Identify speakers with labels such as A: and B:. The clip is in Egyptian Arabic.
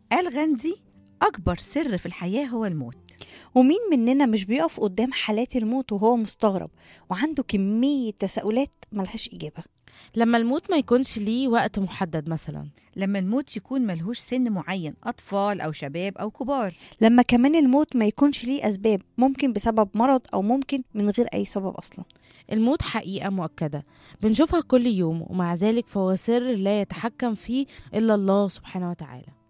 A: قال غاندي أكبر سر في الحياة هو الموت
B: ومين مننا مش بيقف قدام حالات الموت وهو مستغرب وعنده كمية تساؤلات ملهاش إجابة
C: لما الموت ما يكونش ليه وقت محدد مثلا
A: لما الموت يكون ملهوش سن معين أطفال أو شباب أو كبار
B: لما كمان الموت ما يكونش ليه أسباب ممكن بسبب مرض أو ممكن من غير أي سبب أصلا
C: الموت حقيقة مؤكدة بنشوفها كل يوم ومع ذلك فهو سر لا يتحكم فيه إلا الله سبحانه وتعالى